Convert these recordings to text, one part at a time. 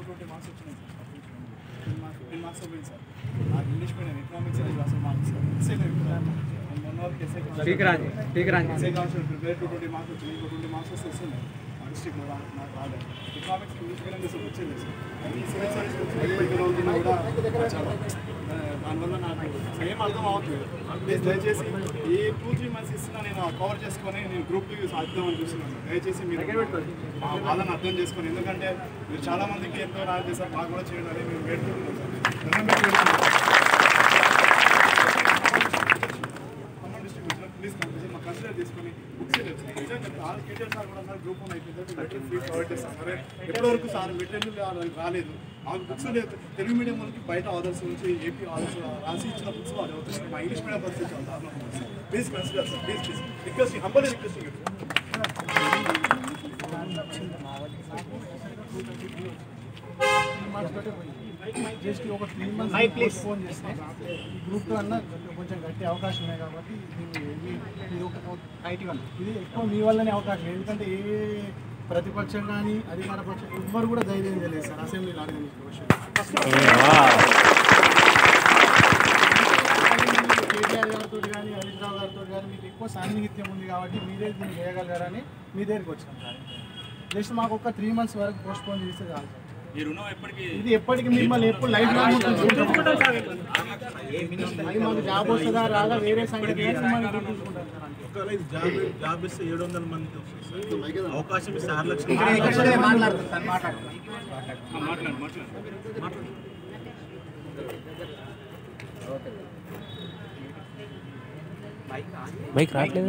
Two twenty marks వచ్చినాయి sir ten marks ten marks పోయింది sir నాకు ఇంగ్లీష్ మీడియం ఎకనామిక్స్ అనేది అసలు మార్క్స్ ఎస్ఏ లేదు నేను మొన్న వరకు SA SA constant prepare two twenty marks వచ్చినాయి ఇంకో ట్వంటీ మార్క్స్ వస్తే వస్తున్నాయి మా డిస్ట్రిక్ట్లో నాకు రాలేదు ఎకనామిక్స్ ఇంగ్లీష్ మీడియం అసలు వచ్చేది సార్ ఈ సివిల్ సర్వీస్ ఎక్కువ అవుతున్నా కూడా చాలా ఆ, దానివల్ల నాకు అసలు ఏం అర్థం అవుతుంది ప్లీజ్ దయచేసి ఈ టూ త్రీ మంత్స్ ఇస్తున్నా నేను కవర్ చేసుకొని నేను గ్రూప్ టూ సాధిద్దామని చూస్తున్నాను దయచేసి మీరు మా వాళ్ళని అర్థం చేసుకొని ఎందుకంటే మీరు చాలా మందికి ఎంతో రాజు చేశారు మాకు కూడా చేయండి అని మేము వేడుకుంటున్నాం సార్ దండం పెట్టి వేడుకుంటున్నాం. ఖమ్మం డిస్ట్రిక్ట్ వచ్చిన ప్లీజ్ కన్సిడర్ మాకు కన్సిడర్ తీసుకొని బుక్స్ నిజంగా ఆల్ కేటీఆర్ సార్ కూడా అన్నారు గ్రూప్ వన్ అయిపోయింది మెటీరియల్ ఫ్రీ ప్రొవైడ్ చేస్తాం సరే ఎప్పటివరకు సార్ మెటీరియల్ రాలేదు మాకు బుక్స్ లేదు తెలుగు మీడియం వాళ్ళకి బయట ఆర్డర్స్ నుంచి ఏపీ ఆర్డర్స్ రాసి ఇచ్చిన బుక్స్ వాళ్ళు అవుతున్నాయి మా ఇంగ్లీష్ మీడియం పరిస్థితి చాలా దారుణంగా ఉంది sir please consider sir please please request humble request just ఒక త్రీ మంత్స్ ఫోన్ చేస్తే ఈ గ్రూప్ టూ అన్న కొంచెం గట్టి అవకాశం ఉన్నాయి కాబట్టి ఇది ఇది- ఇది ఒక ఐటీ వల్ల ఇది ఎక్కువ మీ వల్లనే అవకాశం ఎందుకంటే ఏ ప్రతిపక్షం కానీ అధికార పక్షం ఎవ్వరు కూడా ధైర్యం తెలియదు సార్ అసెంబ్లీలో అడగని క్వశ్చన్ కేటీఆర్ గారితో కానీ హరీష్ రావు గారితో కానీ మీకు ఎక్కువ సాన్నిహిత్యం ఉంది కాబట్టి మీరే దీన్ని చేయగలగారని మీ దగ్గరికి వచ్చినాం సార్ జస్ట్ మాకు ఒక త్రీ మంత్స్ వరకు పోస్ట్ పోన్ చేస్తే చాలు సార్ ఈ రుణం ఎప్పటికీ ఇది ఎప్పటికి మిమ్మల్ని ఎప్పుడు లైఫ్ లాంగ్ ఉంటుంది అది మాకు జాబ్ వస్తుందా రాదా వేరే సంగతి కానీ మిమ్మల్ని గుర్తుంచుకుంటారు సార్ అంతే. ఒకవేళ ఇది జాబ్ జాబ్ ఇస్తే ఏడు వందల మంది వస్తుంది సార్. అవకాశం ఇస్తే ఆరు లక్షలు మాట్లాడు మాట్లాడు మైక్ రావట్లేదు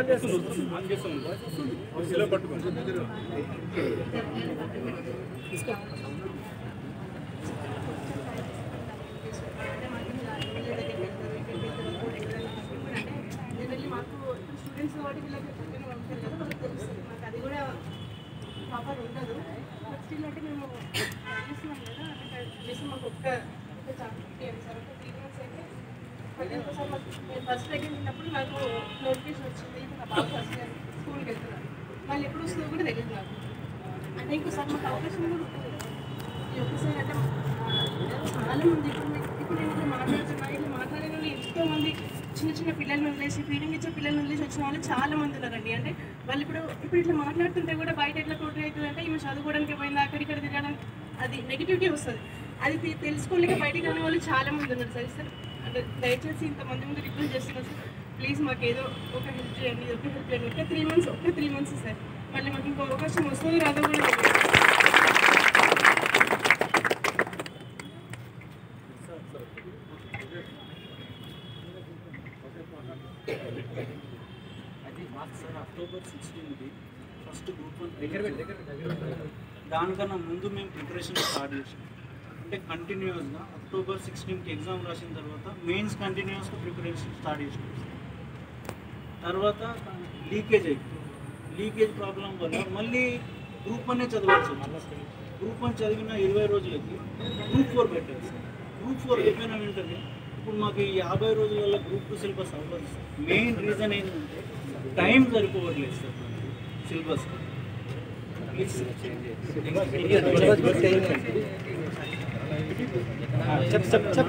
జనరల్లీ మాకు స్టూడెంట్స్ కాబట్టి వీళ్ళకి పక్కన ఉంటారు కదా వాళ్ళకి తెలుస్తుంది మాకు అది కూడా ప్రాపర్ ఉండదు బట్ స్టిల్ అంటే మేము చూస్తున్నాం కదా అంటే కనీసం మాకు ఒక్క ఒక్క ఛాన్స్ ఇవ్వండి సార్ ఒక త్రీ మంత్స్ అయితే మళ్ళీ ఒకసారి మాకు నేను ఫస్ట్ సెకండ్ ఉన్నప్పుడు నాకు నోటిఫికేషన్ వచ్చింది ఇప్పుడు నా బాబు ఫస్ట్ ఇయర్ స్కూల్కి వెళ్తున్నాను మళ్ళీ ఎప్పుడు వస్తుందో కూడా తెలియదు నాకు అంటే ఇంకోసారి మాకు అవకాశం కూడా ఉంటుంది ఈ ఒక్కసారి అంటే ఆ, చాలా మంది ఇప్పుడు మీ- ఇప్పుడు నేను ఇట్లా మాట్లాడుతున్నా ఇట్లా మాట్లాడే వాళ్ళు ఎంతో మంది చిన్న చిన్న పిల్లల్ని వదిలేసి ఫీడింగ్ ఇచ్చే పిల్లల్ని వదిలేసి వచ్చిన వాళ్ళు చాలా మంది ఉన్నారండి అంటే వాళ్ళు ఇప్పుడు ఇప్పుడు ఇట్లా మాట్లాడుతుంటే కూడా బయట ఎట్లా పోటీ అవుతుంది అంటే ఈమె చదువుకోవడానికి పోయింది అక్కడ ఇక్కడ తిరగడానికి అది నెగిటివిటీ వస్తుంది అది తె- తెలుసుకోలేక బయటికి రాని వాళ్ళు చాలా మంది ఉన్నారు సార్ సార్ అంటే దయచేసి ఇంతమంది ముందు రిక్వెస్ట్ చేస్తున్నాను సార్ ప్లీజ్ మాకు ఏదో ఒక హెల్ప్ చేయండి ఒక హెల్ప్ చేయండి ఒక త్రీ మంత్స్ ఒక త్రీ మంత్స్ సార్ మళ్ళీ మాకు ఇంకో అవకాశం వస్తుంది రాదో కూడా తెలియదు. సార్ అక్టోబర్ సిక్స్టీన్కి ఫస్ట్ గ్రూప్ వన్ దానికన్నా ముందు మేము ప్రిపరేషన్ స్టార్ట్ చేసాం అంటే కంటిన్యూస్గా అక్టోబర్ సిక్స్టీన్కి ఎగ్జామ్ రాసిన తర్వాత మెయిన్స్ కంటిన్యూస్గా ప్రిపరేషన్ స్టార్ట్ చేసాం తర్వాత లీకేజ్ అయిపోయింది లీకేజ్ ప్రాబ్లం వల్ల మళ్ళీ గ్రూప్ వన్నే చదవాల్సి వచ్చింది గ్రూప్ వన్ చదివిన ఇరవై రోజులకి గ్రూప్ ఫోర్ పెట్టారు సార్ గ్రూప్ ఫోర్ అయిపోయిన వెంటనే ఇప్పుడు మాకు ఈ యాభై రోజులలో గ్రూప్ టూ సిలబస్ అవ్వదు సార్ మెయిన్ రీజన్ ఏంటంటే టైం సరిపోవట్లేదు సార్ సిలబస్ ప్లీజ్ చెప్ చెప్ చెప్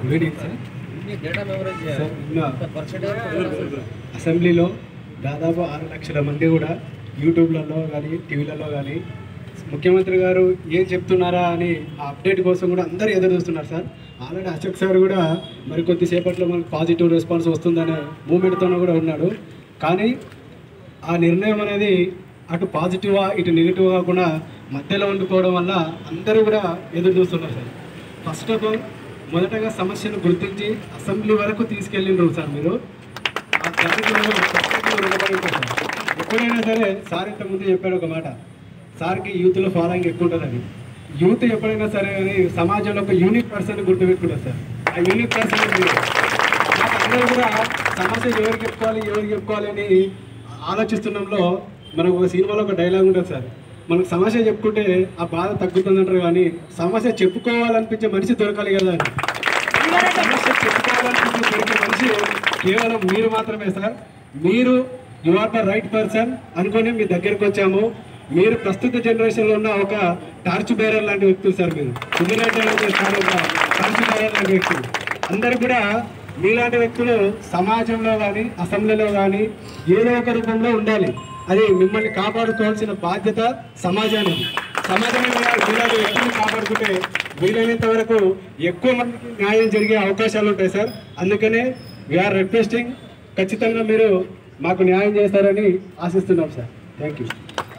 అసెంబ్లీలో దాదాపు ఆరు లక్షల మంది కూడా యూట్యూబ్లలో కానీ టీవీలలో కానీ ముఖ్యమంత్రి గారు ఏం చెప్తున్నారా అని ఆ అప్డేట్ కోసం కూడా అందరూ ఎదురు చూస్తున్నారు సార్ ఆల్రెడీ అశోక్ సార్ కూడా మరి కొద్దిసేపట్లో మనకు పాజిటివ్ రెస్పాన్స్ వస్తుందనే మూమెంట్తోనే కూడా ఉన్నాడు కానీ ఆ నిర్ణయం అనేది అటు పాజిటివా ఇటు నెగిటివ్ కాకుండా మధ్యలో ఉండిపోవడం వల్ల అందరూ కూడా ఎదురు చూస్తున్నారు సార్ ఫస్ట్ ఆఫ్ ఆల్ మొదటగా సమస్యను గుర్తించి అసెంబ్లీ వరకు తీసుకెళ్ళిండ్రు సార్ మీరు ఆ దానికి నేను ప్రత్యేకంగా రుణపడి ఉంటాను సార్. ఎప్పుడైనా సరే సార్ ఇంత ముందు చెప్పాడు ఒక మాట సార్కి యూత్లో ఫాలోయింగ్ ఎక్కువ ఉంటుందని యూత్ ఎప్పుడైనా సరే కానీ సమాజంలో ఒక యూనిక్ పర్సన్ గుర్తుపెట్టుకుంటారు సార్ ఆ యూనిక్ పర్సన్ మీరు నాకు అందరూ కూడా సమస్య ఎవరికి చెప్పుకోవాలి ఎవరికి చెప్పుకోవాలి అని ఆలోచిస్తున్నంలో మనకు ఒక సినిమాలో ఒక డైలాగ్ ఉంటుంది సార్ మనకు సమస్య చెప్పుకుంటే ఆ బాధ తగ్గుతుందంటారు కానీ సమస్య చెప్పుకోవాలనిపించే మనిషి దొరకాలి కదా అని ఆ సమస్య చెప్పుకోవాలనిపించే దొరికే మనిషి కేవలం మీరు మాత్రమే సార్ మీరు you are the right person అనుకొని మీ దగ్గరికి వచ్చాము మీరు ప్రస్తుత జనరేషన్లో ఉన్న ఒక టార్చ్ బేరర్ లాంటి వ్యక్తులు సార్ మీరు సుమిరెడ్డి అంటే సార్ ఒక టార్చ్ బేరర్ లాంటి వ్యక్తులు అందరూ కూడా మీలాంటి వ్యక్తులు సమాజంలో కానీ అసెంబ్లీలో కానీ ఏదో ఒక రూపంలో ఉండాలి అది మిమ్మల్ని కాపాడుకోవాల్సిన బాధ్యత సమాజానికి సమాజంలో మీలాంటి వ్యక్తులు కాపాడుకుంటే వీలైనంత వరకు ఎక్కువ మందికి న్యాయం జరిగే అవకాశాలు ఉంటాయి సార్ అందుకనే వీఆర్ రిక్వెస్టింగ్ ఖచ్చితంగా మీరు మాకు న్యాయం చేస్తారని ఆశిస్తున్నాం sir thank you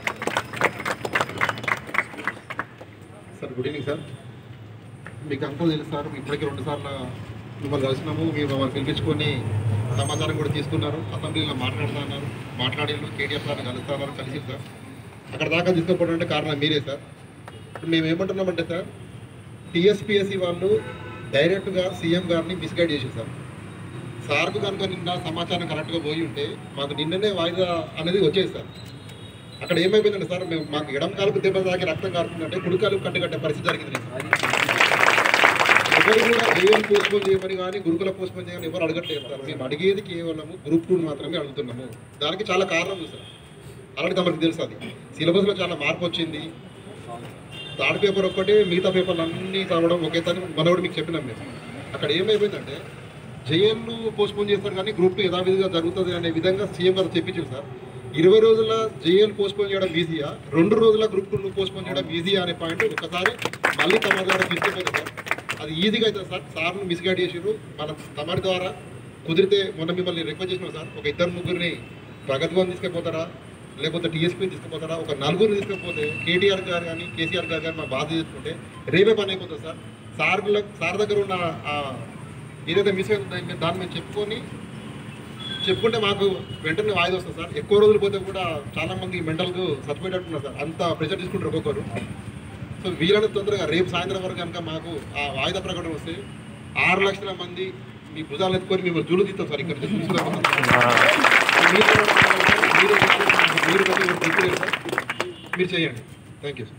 sir good evening sir మీకు అంతా తెలుసు సార్ ఇప్పటికే రెండు సార్లు మిమ్మల్ని కలిసినాము మీరు మమ్మల్ని పిలిపించుకొని సమాచారం కూడా తీసుకున్నారు అసెంబ్లీలో మాట్లాడుతున్నారు మాట్లాడేళ్ళు కేటీఆర్ సార్ని కలుస్తున్నారు కలిసి సార్ అక్కడ దాకా తీసుకోకపోవడం కారణం మీరే సార్ ఇప్పుడు మేము ఏమంటున్నామంటే సార్ టీఎస్పీఎస్సీ వాళ్ళు డైరెక్ట్గా సీఎం గారిని మిస్గైడ్ చేశారు సార్ సార్కు కనుక నిన్న సమాచారం కరెక్ట్గా పోయి ఉంటే మాకు నిన్ననే వాయిదా అనేది వచ్చేది సార్ అక్కడ ఏమైపోయిందంటే సార్ మేము మాకు ఎడం కాలుకు దెబ్బ తాకి రక్తం కారుతుందంటే కుడి కాలుకు కట్టగట్టే పరిస్థితి జరిగింది ఎవరు కూడా దేవం పోస్ట్పోన్ చేయమని కానీ గురుకుల పోస్ట్పోన్ చేయమని ఎవరు అడగట్లేదు సార్ మేము అడిగేది కేవలము గ్రూప్ టూ మాత్రమే అడుగుతున్నాము దానికి చాలా కారణం ఉంది సార్ అలాంటి తమకు తెలుసు అది సిలబస్లో చాలా మార్పు వచ్చింది థర్డ్ పేపర్ ఒక్కటే మిగతా పేపర్లు అన్నీ చదవడం ఒకే తని మనోడు మీకు చెప్పినాం మేము అక్కడ ఏమైపోయిందంటే జేఎన్ను పోస్ట్పోన్ చేస్తారు కానీ గ్రూప్ టూ యథావిధిగా జరుగుతుంది అనే విధంగా సీఎం గారు చెప్పించారు సార్ ఇరవై రోజుల జేఎల్ పోస్ట్పోన్ చేయడం ఈజీయా రెండు రోజుల గ్రూప్ టూ పోస్ట్పోన్ చేయడం ఈజీయా అనే పాయింట్ ఒకసారి మళ్ళీ తమ ద్వారా తీసుకుపోయింది సార్ అది ఈజీగా అవుతుంది సార్ సార్ను మిస్గైడ్ చేసారు మన తమరి ద్వారా కుదిరితే మొన్న మిమ్మల్ని రిక్వెస్ట్ చేసినాం సార్ ఒక ఇద్దరు ముగ్గురిని ప్రగతి భవన్ తీసుకుపోతారా లేకపోతే టీఎస్పీ తీసుకుపోతారా ఒక నలుగురు తీసుకపోతే కేటీఆర్ గారు కానీ కేసీఆర్ గారు కానీ మా బాధ చేసుకుంటే రేపే పని అయిపోతుంది సార్ సార్ సార్ దగ్గర ఉన్న ఆ ఏదైతే మిస్ అయిందో దాన్ని మేము చెప్పుకొని చెప్పుకుంటే మాకు వెంటనే వాయిదా వస్తుంది సార్ ఎక్కువ రోజులు పోతే కూడా చాలా మంది మెంటల్కు చచ్చిపోయేటట్టున్నారు సార్ అంత ప్రెషర్ తీసుకుంటారు ఒక్కొక్కరు సో వీలైన తొందరగా రేపు సాయంత్రం వరకు కనుక మాకు ఆ వాయిదా ప్రకటన వస్తే ఆరు లక్షల మంది మీ భుజాలు ఎత్తుకొని మేము జూలు తీస్తాం సార్ ఇక్కడ నుంచి తీసుకురాకపోతే. మీరు మీరు మీరు ప్రతి ఒక్కరు దిక్కులేదు సార్. మీరు చేయండి thank you sir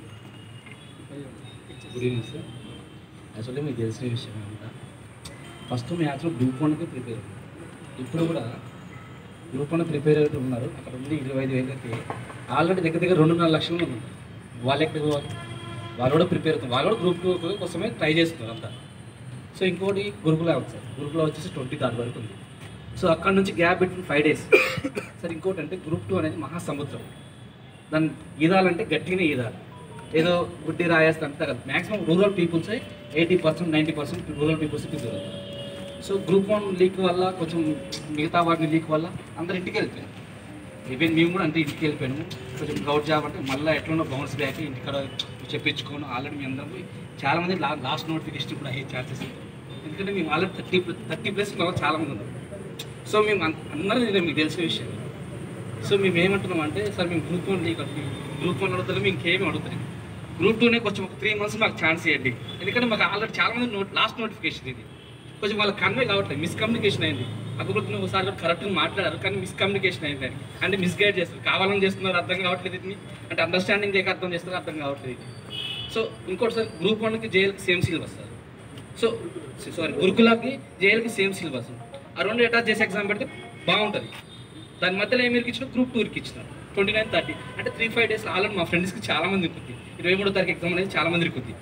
good evening sir actually మీకు తెలిసిన విషయం అంతా ఫస్ట్ మీ యాక్చువల్ గ్రూప్ వన్కి ప్రిపేర్ ఇప్పుడు కూడా గ్రూప్ వన్ ప్రిపేర్ అవుతూ ఉన్నారు అక్కడ ఉంది ఇరవై ఐదు వేలకి ఆల్రెడీ దగ్గర దగ్గర రెండున్నర లక్షల మంది ఉన్నారు వాళ్ళు ఎక్కడికి పోవాలి వాళ్ళు కూడా ప్రిపేర్ అవుతారు వాళ్ళు కూడా గ్రూప్ టూ కోసమే ట్రై చేస్తున్నారు అంతా సో ఇంకోటి గురుకుల ఉంది సార్ గురుకుల వచ్చేసి ట్వంటీ థర్డ్ వరకు ఉంది సో అక్కడ నుంచి gap between five days sir ఇంకోటి అంటే గ్రూప్ టూ అనేది మహాసముద్రం దాన్ని ఈదాలంటే గట్టిగానే ఈదాలి ఏదో గుడ్డి రాయేస్తే అంతా కదా maximum rural peoples eighty percent ninety percent rural peoples దొరుకుతారు సో గ్రూప్ వన్ లీక్ వల్ల కొంచెం మిగతా వాటిని లీక్ వల్ల అందరు ఇంటికి వెళ్ళిపోయారు ఈవెన్ మేము కూడా అంతే ఇంటికి వెళ్ళిపోయాము కొంచెం గౌట్ జాబ్ అంటే మళ్ళీ ఎట్లనో బౌన్స్ బ్యాక్ ఇంటికాడ చెప్పించుకోను ఆల్రెడీ మీ అందరం పోయి చాలా మంది లా లాస్ట్ నోటిఫికేషన్ కూడా అయ్యే ఛాన్సెస్ ఎందుకంటే మేము ఆల్రెడీ థర్టీ థర్టీ ప్లస్ చాలా మంది ఉన్నారు సో మేము అన్- అందరం ఇది మీకు తెలిసిన విషయం సో మేము ఏమంటున్నాం అంటే సార్ మేము group one leak group one అడుగుతారు మేము ఇంకేమి అడుగుతారు గ్రూప్ టూనే కొంచెం ఒక త్రీ మంత్స్ మాకు ఛాన్స్ ఇవ్వండి ఎందుకంటే మాకు ఆల్రెడీ చాలా మంది నోట్ లాస్ట్ నోటిఫికేషన్ ఇది కొంచెం వాళ్ళకి కన్వే కావట్లేదు మిస్కమ్యూనికేషన్ అయింది అభివృద్ధి ఒకసారి కూడా కరెక్ట్గా మాట్లాడారు కానీ మిస్కమ్యూనికేషన్ అయింది అని అంటే మిస్గైడ్ చేస్తారు కావాలని చేస్తున్నారు అర్థం కావట్లేదు ఇది అంటే అండర్స్టాండింగ్ లేక అర్థం చేస్తారు అర్థం కావట్లేదు ఇది సో ఇంకోటి సార్ గ్రూప్ వన్కి జైలుకి same syllabus sir so sorry గురుకులకి జైలుకి సేమ్ సిలబస్ ఆ రెండు అటాచ్ చేసి ఎగ్జామ్ పెడితే బాగుంటుంది దాని మధ్యలో ఏమి ఇచ్చిన గ్రూప్ టూర్కి ఇచ్చిన ట్వంటీ నైన్ థర్టీ అంటే త్రీ ఫైవ్ డేస్ ఆల్రెడీ మా ఫ్రెండ్స్కి చాలా మంది ఉంటుంది ఇరవై మూడో తారీఖు ఎగ్జామ్ అనేది చాలా మంది ఉంటుంది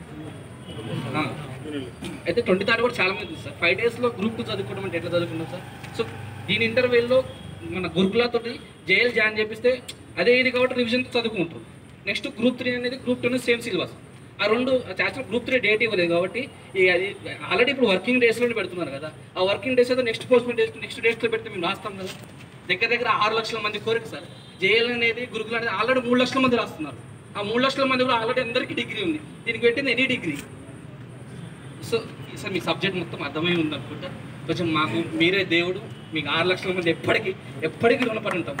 అయితే ట్వంటీ థర్డ్ కూడా చాలా మంది ఉంది సార్ ఫైవ్ డేస్లో గ్రూప్ టూ చదువుకోవడం అంటే ఎట్లా చదువుకుంటాం సార్ సో దీని ఇంటర్వెల్లో మన గురుకులతో జేఎల్ జాయిన్ చేపిస్తే అదే ఇది కాబట్టి రివిజన్ చదువుకుంటారు నెక్స్ట్ గ్రూప్ త్రీ అనేది గ్రూప్ టూ సేమ్ సిలబస్ ఆ రెండు యాక్చువల్ గ్రూప్ త్రీ డేట్ ఇవ్వలేదు కాబట్టి ఈ అది ఆల్రెడీ ఇప్పుడు వర్కింగ్ డేస్లోనే పెడుతున్నారు కదా ఆ వర్కింగ్ డేస్ అయితే నెక్స్ట్ పోస్ట్మెంట్ డేస్ నెక్స్ట్ డేస్లో పెడితే మేము రాస్తాం కదా దగ్గర దగ్గర ఆరు లక్షల మంది కోరిక సార్ జేఎల్ అనేది గురుకులు అనేది ఆల్రెడీ మూడు లక్షల మంది రాస్తున్నారు ఆ మూడు లక్షల మంది కూడా ఆల్రెడీ అందరికీ డిగ్రీ ఉంది దీనికి పెట్టింది ఎనీ డిగ్రీ సో సార్ మీ సబ్జెక్ట్ మొత్తం అర్థమై ఉంది అనుకుంటా కొంచెం మాకు మీరే దేవుడు మీకు ఆరు లక్షల మంది ఎప్పటికీ ఎప్పటికీ రుణపడి ఉంటాం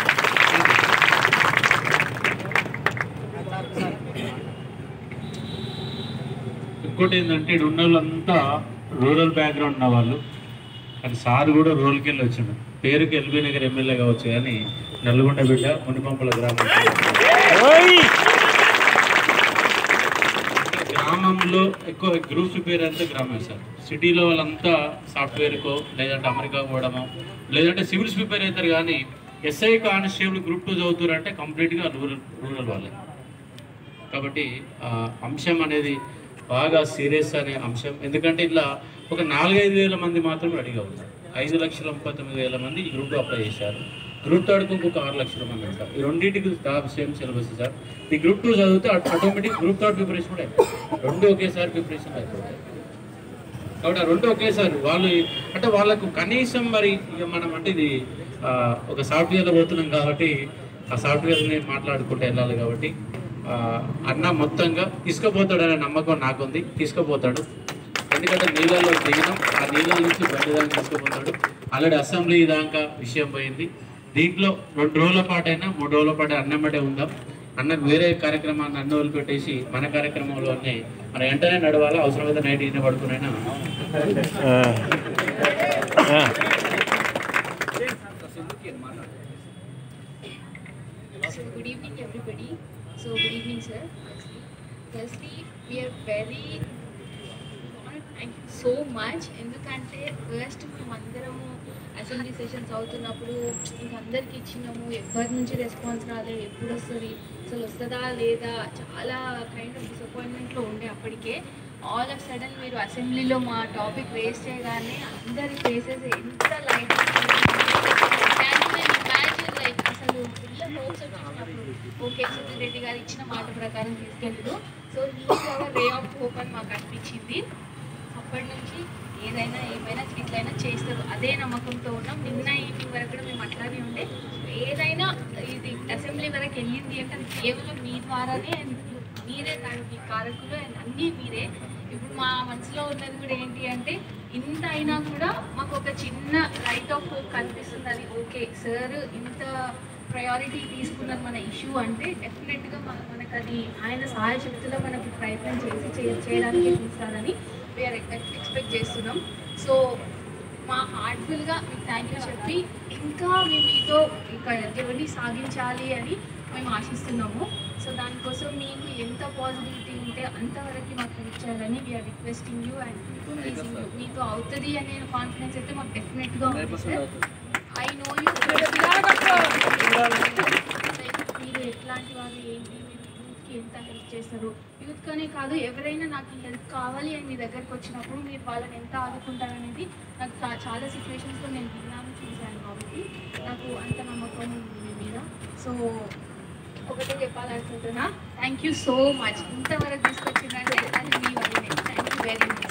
ఇంకోటి ఏంటంటే ఇక్కడ ఉన్న వాళ్ళంతా రూరల్ బ్యాక్గ్రౌండ్ ఉన్న వాళ్ళు కానీ సార్ కూడా రూరల్కి వెళ్ళి వచ్చిండు పేరుకి ఎల్బీ నగర్ ఎమ్మెల్యే కావచ్చు కానీ నల్గొండ బిడ్డ మునిపంపల గ్రామం గ్రామంలో ఎక్కువ గ్రూప్ ప్రిపేర్ అంటే గ్రామం సార్ సిటీలో వాళ్ళంతా సాఫ్ట్వేర్కో లేదంటే అమెరికా పోవడమో లేదంటే సివిల్స్ ప్రిపేర్ అవుతారు కానీ ఎస్ఐ కానిస్టేబుల్ గ్రూప్ టూ చదువుతారంటే కంప్లీట్గా రూరల్ రూరల్ వాళ్ళే కాబట్టి ఆ, అంశం అనేది బాగా సీరియస్ అనే అంశం ఎందుకంటే ఇట్లా ఒక నాలుగైదు వేల మంది మాత్రమే రెడీగా ఉన్నారు ఐదు లక్షల ముప్పై తొమ్మిది వేల మంది ఈ గ్రూప్ అప్లై చేశారు గ్రూప్ థర్డ్కి ఇంకొక ఆరు లక్షల మంది ఉంటారు ఈ రెండింటికి దాదాపు సేమ్ సిలబస్ సార్ ఈ గ్రూప్ టూ చదివితే ఆటోమేటిక్ గ్రూప్ థర్డ్ ప్రిపరేషన్ కూడా అయిపోతుంది రెండు ఒకేసారి ప్రిపరేషన్ అయిపోతాయి కాబట్టి ఆ రెండు ఒకేసారి వాళ్ళు అంటే వాళ్ళకు కనీసం మరి ఇక మనం అంటే ఇది ఆ, ఒక సాఫ్ట్వేర్లో పోతున్నాం కాబట్టి ఆ సాఫ్ట్వేర్ని మాట్లాడుకుంటూ వెళ్ళాలి కాబట్టి ఆ, అన్న మొత్తంగా తీసుకుపోతాడనే నమ్మకం నాకుంది తీసుకుపోతాడు ఎందుకంటే నీళ్ళలో దిగినాం ఆ నీళ్ళ నుంచి బండి దాకా తీసుకుపోతాడు ఆల్రెడీ అసెంబ్లీ దాకా విషయం పోయింది దీంట్లో రెండు రోజుల పాటైనా మూడు రోజుల పాటు అన్నమ్మటే ఉందాం అన్నకు వేరే కార్యక్రమాన్ని అన్న వదిలి పెట్టేసి మన కార్యక్రమంలోనే మన వెంటనే నడవాలా అవసరమైతే నైట్ ఈయన పడుకునైనా So good evening everybody. So good evening sir. Firstly, we are very thank you so much ఎందుకంటే ఫస్ట్ మేమందరము అసెంబ్లీ సెషన్స్ అవుతున్నప్పుడు ఇంకా అందరికి ఇచ్చినాము ఎవరి నుంచి రెస్పాన్స్ రాలేదు ఎప్పుడు వస్తుంది అసలు వస్తుందా లేదా చాలా కైండ్ ఆఫ్ డిసప్పాయింట్మెంట్లో ఉండే అప్పటికే ఆల్ ఆఫ్ సడన్ మీరు అసెంబ్లీలో మా టాపిక్ రేస్ చేయగానే అందరి ఫేసెస్ ఎంత లైట్ ఇమాజిన్ లైక్ అసలు ఫుల్ హోప్స్ వచ్చినప్పుడు ఓకే సునీల్ రెడ్డి గారు ఇచ్చిన మాట ప్రకారం తీసుకెళ్ళరు so he's ray of hope అని మాకు అనిపించింది అప్పటి నుంచి ఏదైనా ఏమైనా ఇట్లయినా చేస్తారు అదే నమ్మకంతో ఉన్నాం నిన్న ఈవినింగ్ వరకు కూడా మేము అట్లానే ఉండే ఏదైనా ఇది అసెంబ్లీ వరకు వెళ్ళింది అంటే అది కేవలం మీ ద్వారానే and మీరే దానికి కారకులు అండ్ అన్నీ మీరే ఇప్పుడు మా మనసులో ఉన్నది కూడా ఏంటి అంటే ఇంత అయినా కూడా మాకు ఒక చిన్న రైట్ ఆఫ్ హోప్ కనిపిస్తుంది అది ఓకే సార్ ఇంత ప్రయారిటీ తీసుకున్నది మన ఇష్యూ అంటే డెఫినెట్గా మన మనకు అది ఆయన సహాయ శక్తిలో మనకి ప్రయత్నం చేసి చే- చేయడానికి చూస్తారని వీఆర్ ఎక్స్పెక్ట్ చేస్తున్నాం సో మా హార్ట్ఫుల్గా మీకు థ్యాంక్ యూ చెప్పి ఇంకా మేము మీతో ఇక జర్నీ సాగించాలి అని మేము ఆశిస్తున్నాము సో దానికోసం మీకు ఎంత పాజిటివిటీ ఉంటే అంతవరకు మాకు ఇచ్చారని we're requesting you and pleasing you మీతో అవుతుంది అనే కాన్ఫిడెన్స్ అయితే మాకు డెఫినెట్గా ఉంది సార్ ఐ నో యూ మీరు ఎట్లాంటి వాళ్ళు ఏంటి మీరు యూత్కి ఎంత హెల్ప్ చేస్తారు యూత్కనే కాదు ఎవరైనా నాకు ఈ హెల్ప్ కావాలి అని మీ దగ్గరకు వచ్చినప్పుడు మీరు వాళ్ళని ఎంత ఆదుకుంటారనేది నాకు చా- చాలా సిచ్యువేషన్స్లో నేను విన్నాను చూశాను కాబట్టి నాకు అంత నమ్మకం ఉంది మీ మీద సో ఒకటే చెప్పాలనుకుంటున్నా థ్యాంక్ యూ సో మచ్ ఇంతవరకు తీసుకొచ్చిందంటే అది మీ వల్లనే థ్యాంక్ యూ వెరీ మచ్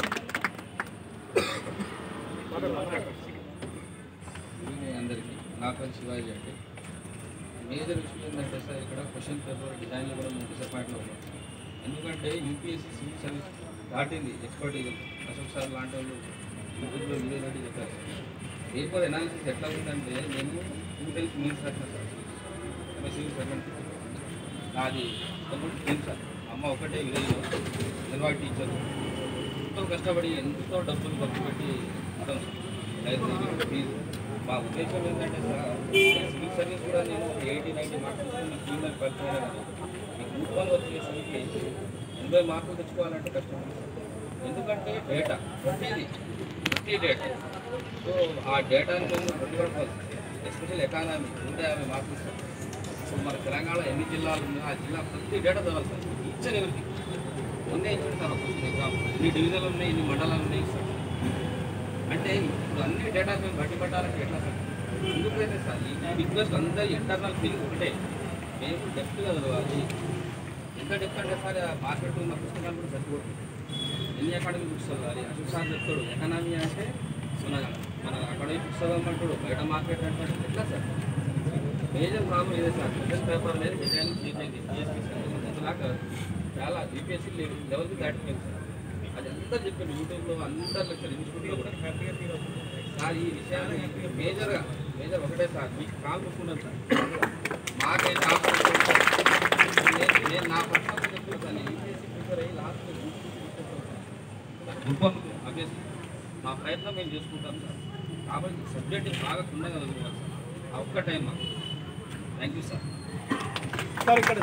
అందరికీ నా పేరు శివాజీ అండి మేజర్ విషయం ఏంటంటే సార్ ఇక్కడ క్వశ్చన్ పేపర్ డిజైన్లో కూడా మేము డిసప్పాయింట్లో ఉన్నాం ఎందుకంటే యూపీఎస్సీ సివిల్ సర్వీస్ దాటింది ఎక్స్పర్ట్ అశోక్ సార్ లాంటి వాళ్ళు యూట్యూబ్లో వీడియో రెడీ చెప్పారు పేపర్ ఎనాలిసిస్ ఎట్లా ఉందంటే నేను టూ టైమ్స్ మీన్స్ రాసిన సార్ ఒక సివిల్ సర్వెంట్ నాది కొంచెం డ్రీమ్ సార్ అమ్మ ఒకటే విలేజ్లో నిర్వాహి టీచర్ ఎంతో కష్టపడి ఎంతో డబ్బులు ఖర్చు పెట్టి ఇస్తాం సార్ లైబ్రరీ ఫీజు మా ఉద్దేశం ఏంటంటే సార్ సివిల్ సర్వీస్ కూడా నేను ఎయిటీ నైంటీ మార్క్స్ మీ టీంలో పరిచయం కానీ ఈ గ్రూప్ వన్ వచ్చేసరికి ఎనభై మార్కులు తెచ్చుకోవాలంటే కష్టం ఎందుకంటే డేటా ప్రతిదీ ప్రతి డేటా సో ఆ డేటాని మేము ప్రతిపడాలి ఎస్పెషల్ ఎకానమీ నూట యాభై మార్కులు సార్ ఇప్పుడు మన తెలంగాణ ఎన్ని జిల్లాలు ఉన్నాయో ఆ జిల్లా ప్రతి డేటా చదవాలి సార్ ఈచ్ అండ్ ఎవరికి మొన్నే ఇచ్చింది సార్ ఒక ఎగ్జామ్ ఇన్ని డివిజన్లు ఉన్నాయి ఇన్ని మండలాలు ఉన్నాయి సార్ అంటే ఇప్పుడు అన్ని డేటా మేము బట్టి పట్టాలంటే ఎట్లా సార్ ఎందుకైతే సార్ ఈ రిక్వెస్ట్ అందరి ఇంటర్నల్ ఫీలింగ్ ఒకటే మేము డెప్త్గా చదవాలి ఎంత డెప్త్ అంటే సార్ మార్కెట్ ఉన్న పుస్తకాలు కూడా సరిపోతుంది ఎన్ని అకాడమిక్ బుక్స్ చదవాలి అశోక్ సార్ చెప్తాడు ఎకనామీ అంటే మన మన అకాడమిక్ బుక్స్ చదవమంటాడు బయట మార్కెట్ అంటే ఎట్లా సార్ మేజర్ ప్రాబ్లం ఇదే సార్ క్వశ్చన్ పేపర్ అనేది డిజైన్ చేంజ్ అయింది దాకా చాలా యూపీఎస్సీ లెవెల్కి దాటిపోయింది సార్ అది అంతా చెప్పాను యూట్యూబ్లో అందరు లెక్చర్ ఇన్స్టిట్యూట్లో కూడా సార్ ఈ విషయాన్ని మేజర్గా మేజర్ ఒకటే సార్ మీకు కాల్ చూసుకున్నాను సార్ మాకైతే ఆపరేషన్ నేను నేను నా పర్సనల్ చెప్తున్నాను సార్ నేను యూపీఎస్సీ ప్రిపేర్ అయ్యి లాస్ట్ గ్రూప్ వన్ అభ్యసి మా ప్రయత్నం మేము చేసుకుంటాం సార్ కాబట్టి సబ్జెక్ట్ బాగా కుండగా చదువుకోవాలి సార్ ఆ ఒక్క టైం మాకు థ్యాంక్ యూ సార్ సార్ ఇక్కడ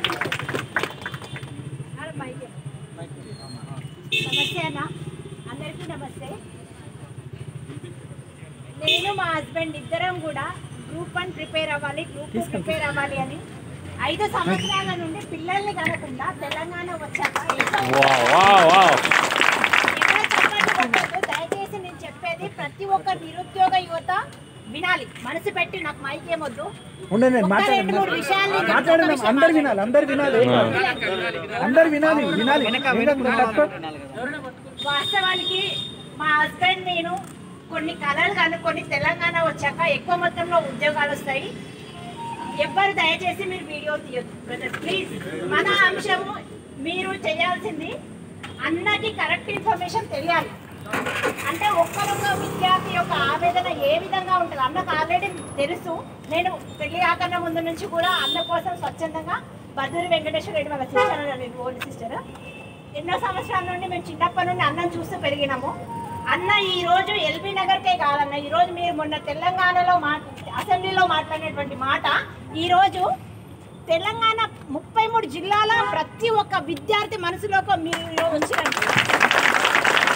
నమస్తే అన్న అందరికీ నమస్తే నేను మా హస్బెండ్ ఇద్దరం కూడా గ్రూప్ వన్ ప్రిపేర్ అవ్వాలి గ్రూప్ టూ ప్రిపేర్ అవ్వాలి అని ఐదు సంవత్సరాల నుండి పిల్లల్ని కనకుండా తెలంగాణ వచ్చాక ఎక్కడ చప్పట్లు కొట్టొద్దు. దయచేసి నేను చెప్పేది ప్రతి ఒక్క నిరుద్యోగ యువత వినాలి మనసు పెట్టి నాకు మైక్ ఏమొద్దు ఉండండి ఒక్క మాట్లాడండి రెండు మూడు విషయాలు నేను మాట్లాడండి ఒక్క విషయం అందరు వినాలి అందరు వినాలి అందరు వినాలి వినాలి తక్కువ వాస్తవానికి మా హస్బెండ్ నేను కొన్ని కళలు కనుక్కొని తెలంగాణ వచ్చాక ఎక్కువ మొత్తంలో ఉద్యోగాలు వస్తాయి ఎవ్వరు దయచేసి మీరు వీడియో తీయొద్దు బ్రదర్ ప్లీజ్ మన అంశము మీరు చేయాల్సింది అన్నకి కరెక్ట్ ఇన్ఫర్మేషన్ తెలియాలి అంటే ఒక్కరొక్క విద్యార్థి యొక్క ఆవేదన ఏ విధంగా ఉంటుంది అన్నకు ఆల్రెడీ తెలుసు నేను పెళ్లి కాకన్నా ముందు నుంచి కూడా అన్న కోసం స్వచ్ఛందంగా బద్దూరి వెంకటేశ్వర రెడ్డి వాళ్ళ సిస్టర్ ఓల్డ్ సిస్టర్ ఎన్నో సంవత్సరాల నుండి మేము చిన్నప్పటి నుండి అన్నం చూస్తూ పెరిగినాము అన్న ఈ రోజు ఎల్బీ నగర్కే కాదన్న ఈ రోజు మీరు మొన్న తెలంగాణలో మా అసెంబ్లీలో మాట్లాడినటువంటి మాట ఈ రోజు తెలంగాణ ముప్పై మూడు జిల్లాల ప్రతి ఒక్క విద్యార్థి మనసులోకి మీరు వచ్చినండి